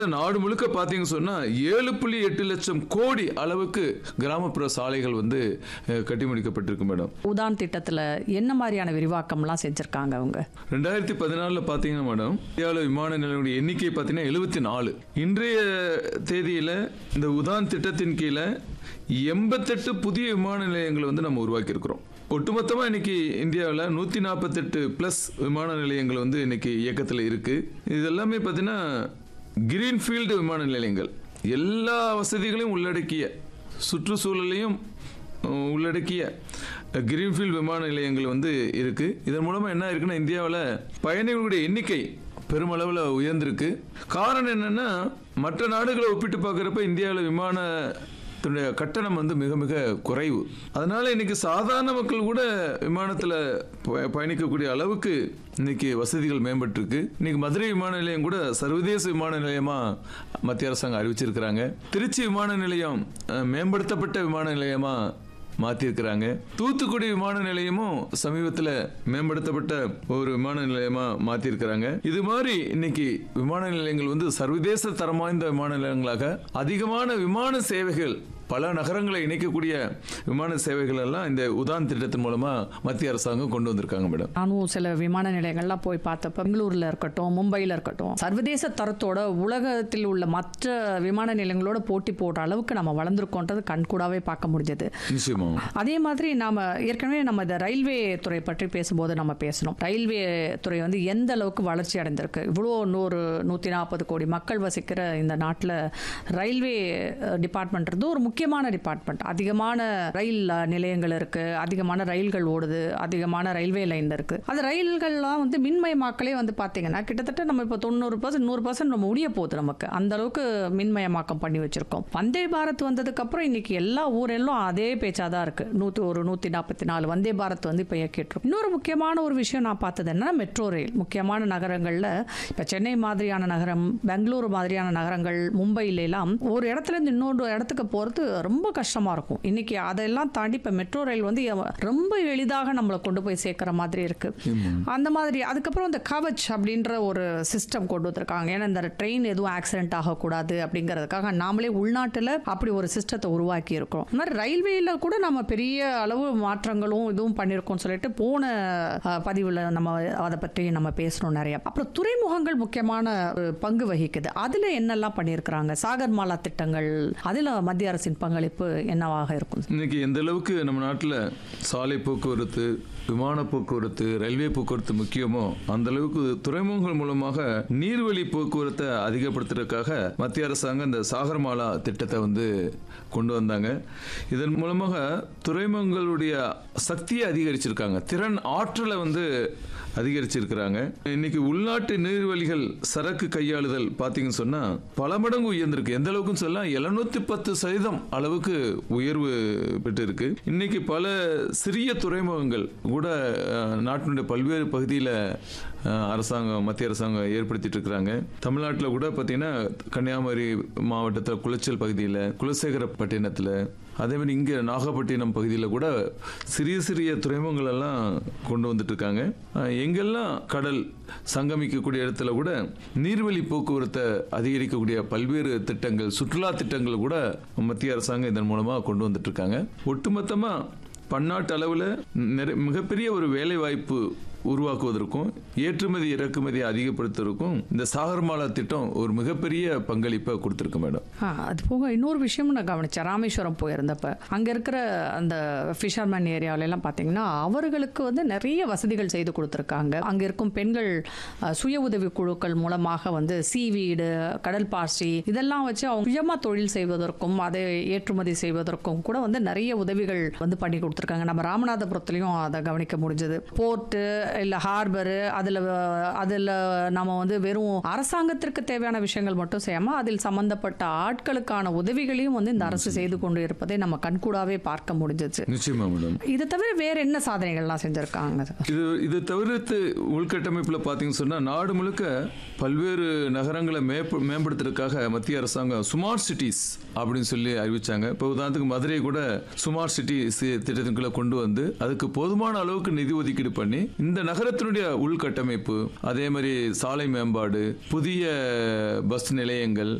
நாடு முழுக்க பாத்தீங்க சொன்னா ஏழு புள்ளி எட்டு லட்சம் கோடி அளவுக்கு கிராமப்புற சாலைகள் வந்து அஹ், கட்டி முடிக்கப்பட்டிருக்கு மேடம் உதான் திட்டத்துல என்ன மாதிரியான விரிவாக்கம்லாம் செஞ்சிருக்காங்க அவங்க ரெண்டாயிரத்தி பதினாலில் பார்த்தீங்கன்னா மேடம் இந்தியாவில் விமான நிலையங்களுடைய எண்ணிக்கை பார்த்தீங்கன்னா எழுபத்தி நாலு இன்றைய தேதியில் இந்த உதான் திட்டத்தின் கீழே எண்பத்தெட்டு புதிய விமான நிலையங்களை வந்து நம்ம உருவாக்கியிருக்கிறோம் ஒட்டுமொத்தமாக இன்னைக்கு இந்தியாவில் நூற்றி நாற்பத்தெட்டு ப்ளஸ் விமான நிலையங்கள் வந்து இன்னைக்கு இயக்கத்தில் இருக்குது இது எல்லாமே பார்த்தீங்கன்னா கிரீன்ஃபீல்டு விமான நிலையங்கள் எல்லா வசதிகளையும் உள்ளடக்கிய சுற்றுச்சூழலையும் அஹ், உள்ளடக்கிய கிரீன்ஃபீல்டு விமான நிலையங்கள் வந்து இருக்கு இதன் மூலமா என்ன இருக்குன்னா இந்தியாவில் பயணிகளுடைய எண்ணிக்கை பெருமளவில் உயர்ந்திருக்கு காரணம் என்னன்னா மற்ற நாடுகளை ஒப்பிட்டு பார்க்குறப்ப இந்தியாவில் விமானத்துடைய கட்டணம் வந்து மிக மிக குறைவு அதனால இன்னைக்கு சாதாரண மக்கள் கூட விமானத்தில் ப- பயணிக்கக்கூடிய அளவுக்கு இன்னைக்கு வசதிகள் மேம்பட்டிருக்கு இன்னைக்கு மதுரை விமான நிலையம் கூட சர்வதேச விமான நிலையமா மத்திய அரசாங்கம் அறிவிச்சிருக்கிறாங்க திருச்சி விமான நிலையம் அஹ், மேம்படுத்தப்பட்ட விமான நிலையமா மாத்திருக்கிறாங்க தூத்துக்குடி விமான நிலையமும் சமீபத்தில் மேம்படுத்தப்பட்ட ஒரு விமான நிலையமா மாத்திருக்கிறாங்க இது மாதிரி இன்னைக்கு விமான நிலையங்கள் வந்து சர்வதேச தரம் வாய்ந்த விமான நிலையங்களாக அதிகமான விமான சேவைகள் பல நகரங்களை இணைக்கக்கூடிய விமான சேவைகள் எல்லாம் இந்த உதான் திட்டத்தின் மூலமா மத்திய அரசாங்கம் கொண்டு வந்திருக்காங்க மேடம் நானும் சில விமான நிலையங்கள்லாம் போய் பார்த்தப்ப பெங்களூர்ல இருக்கட்டும் மும்பையில் இருக்கட்டும் சர்வதேச தரத்தோட உலகத்தில் உள்ள மற்ற விமான நிலையங்களோட போட்டி போடுற அளவுக்கு நம்ம வளர்ந்துருக்கோன்றது கண்கூடாவே பார்க்க முடிஞ்சது நிச்சயமா அதே மாதிரி நாம ஏற்கனவே நம்ம இந்த ரயில்வே துறை பற்றி பேசும்போது நம்ம பேசணும் ரயில்வே துறை வந்து எந்த அளவுக்கு வளர்ச்சி அடைந்திருக்கு இவ்வளோ நூறு நூற்றி நாற்பது கோடி மக்கள் வசிக்கிற இந்த நாட்டில் ரயில்வே டிபார்ட்மெண்ட் ஒரு முக்கியமான டிபார்ட்மெண்ட் அதிகமான ரயில் அஹ், நிலையங்கள் இருக்கு அதிகமான ரயில்கள் ஓடுது அதிகமான ரயில்வே லைன் இருக்கு அந்த ரயில்கள்லாம் வந்து மின்மயமாக்கலே வந்து பார்த்தீங்கன்னா கிட்டத்தட்ட நம்ம இப்போ தொண்ணூறு பர்சன்ட் நூறு பர்சன்ட் நம்ம முடிய போகுது நமக்கு அந்த அளவுக்கு மின்மயமாக்கம் பண்ணி வச்சிருக்கோம் வந்தே பாரத் வந்ததுக்கு அப்புறம் இன்னைக்கு எல்லா ஊரெல்லாம் அதே பேச்சா தான் இருக்கு நூற்றி ஒரு நூற்றி நாற்பத்தி நாலு வந்தே பாரத் வந்து இப்போ இயக்கிட்டுரும் இன்னொரு முக்கியமான ஒரு விஷயம் நான் பார்த்தது என்னன்னா மெட்ரோ ரயில் முக்கியமான நகரங்களில் இப்போ சென்னை மாதிரியான நகரம் பெங்களூரு மாதிரியான நகரங்கள் மும்பையில எல்லாம் ஒரு இடத்துல இருந்து இன்னொரு இடத்துக்கு போகிறது ரொம்ப கஷ்டமா இருக்கும் இன்னைக்கு அதெல்லாம் தாண்டி இப்போ மெட்ரோ ரயில் வந்து எவ- ரொம்ப எளிதாக நம்மளை கொண்டு போய் சேர்க்கிற மாதிரி இருக்கு அந்த மாதிரி அதுக்கப்புறம் இந்த கவச் அப்படின்ற ஒரு சிஸ்டம் கொண்டு வந்திருக்காங்க ஏன்னா இந்த ட்ரெயின் எதுவும் ஆக்சிடென்ட் ஆகக்கூடாது அப்படிங்கிறதுக்காக நாமளே உள்நாட்டில் அப்படி ஒரு சிஸ்டத்தை உருவாக்கி இருக்கோம் இந்த மாதிரி ரயில்வேல கூட நம்ம பெரிய அளவு மாற்றங்களும் இதுவும் பண்ணியிருக்கோம்னு சொல்லிட்டு போன பதிவில் நம்ம அதை பற்றி நம்ம பேசணும் நிறைய அப்புறம் துறைமுகங்கள் முக்கியமான ஒரு பங்கு வகிக்குது அதில் என்னெல்லாம் பண்ணியிருக்கிறாங்க சாகர்மாலா திட்டங்கள் அதில் மத்திய அரசின் பங்களிப்பு என்னவாக இருக்கும் இன்னைக்கு எந்த அளவுக்கு நம்ம நாட்டில் சாலை போக்குவரத்து விமான போக்குவரத்து ரயில்வே போக்குவரத்து முக்கியமோ அந்த அளவுக்கு துறைமுகங்கள் மூலமாக நீர்வழி போக்குவரத்தை அதிகப்படுத்துறதுக்காக மத்திய அரசாங்கம் இந்த சாகர்மாலா திட்டத்தை வந்து கொண்டு வந்தாங்க இதன் மூலமாக துறைமுகங்களுடைய சக்தியை அதிகரிச்சிருக்காங்க திறன் ஆற்றலை வந்து அதிகரிச்சிருக்கிறாங்க இன்னைக்கு உள்நாட்டு நீர்வழிகள் சரக்கு கையாளுதல் பார்த்தீங்கன்னு சொன்னா பல மடங்கு உயர்ந்திருக்கு எந்த அளவுக்குன்னு சொல்லலாம் எழுநூத்தி பத்து சதவீதம் அளவுக்கு உயர்வு பெற்று இருக்கு இன்னைக்கு பல சிறிய துறைமுகங்கள் கூட அஹ், நாட்டினுடைய பல்வேறு பகுதியில் அரசாங்கம் மத்திய அரசாங்கம் ஏற்படுத்திட்டு இருக்கிறாங்க தமிழ்நாட்டில் கூட பார்த்தீங்கன்னா கன்னியாகுமரி மாவட்டத்தில் குளச்சல் பகுதியில் குலசேகரப்பட்டினத்தில் அதே மாதிரி இங்கே நாகப்பட்டினம் பகுதியில் கூட சிறிய சிறிய துறைமுகங்கள் எல்லாம் கொண்டு வந்துட்டு இருக்காங்க அஹ், எங்கெல்லாம் கடல் சங்கமிக்கக்கூடிய இடத்துல கூட நீர்வழி போக்குவரத்தை அதிகரிக்கக்கூடிய பல்வேறு திட்டங்கள் சுற்றுலா திட்டங்கள் கூட மத்திய அரசாங்கம் இதன் மூலமாக கொண்டு வந்துட்டு இருக்காங்க ஒட்டுமொத்தமாக பன்னாட்டு அளவில் நிறை மிகப்பெரிய ஒரு வேலை வாய்ப்பு உருவாக்குவதற்கும் ஏற்றுமதி இறக்குமதி அதிகப்படுத்துவதற்கும் இந்த சாகர்மாலா திட்டம் ஒரு மிகப்பெரிய பங்களிப்பை கொடுத்துருக்கு மேடம் ஆ, அது போக இன்னொரு விஷயமும் நான் கவனிச்சேன் ராமேஸ்வரம் போயிருந்தப்ப அங்கே இருக்கிற அந்த ஃபிஷர்மேன் ஏரியாவில எல்லாம் பார்த்தீங்கன்னா அவர்களுக்கு வந்து நிறைய வசதிகள் செய்து கொடுத்துருக்காங்க அங்கே இருக்கும் பெண்கள் அ, சுய உதவி குழுக்கள் மூலமாக வந்து சீவீடு கடல் பாசி இதெல்லாம் வச்சு அவங்க சுயமாக தொழில் செய்வதற்கும் அதை ஏற்றுமதி செய்வதற்கும் கூட வந்து நிறைய உதவிகள் வந்து பண்ணி கொடுத்துருக்காங்க நம்ம ராமநாதபுரத்துலையும் அதை கவனிக்க முடிஞ்சது போர்ட்டு இல்லை ஹார்பரு அதில் அதில் நம்ம வந்து வெறும் அரசாங்கத்திற்கு தேவையான விஷயங்கள் மட்டும் செய்யாமல் அதில் சம்பந்தப்பட்ட ஆட்களுக்கான உதவிகளையும் வந்து இந்த அரசு செய்து கொண்டு இருப்பதை நம்ம கண்கூடாவே பார்க்க முடிஞ்சிச்சு நிச்சயமா மேடம் இதை தவிர வேற என்ன சாதனைகள்லாம் செஞ்சிருக்காங்க இது இது தவிர்த்து உள்கட்டமைப்பில் பார்த்தீங்கன்னு சொன்னால் நாடு முழுக்க பல்வேறு நகரங்களை மேம்ப மேம்படுத்துறதுக்காக மத்திய அரசாங்கம் ஸ்மார்ட் சிட்டிஸ் அப்படின்னு சொல்லி அறிவிச்சாங்க இப்போ உதாரணத்துக்கு மதுரை கூட ஸ்மார்ட் சிட்டி திட்டத்தின் கீழே கொண்டு வந்து அதுக்கு போதுமான அளவுக்கு நிதி ஒதுக்கீடு பண்ணி இந்த இந்த நகரத்தினுடைய உள்கட்டமைப்பு அதே மாதிரி சாலை மேம்பாடு புதிய பஸ் நிலையங்கள்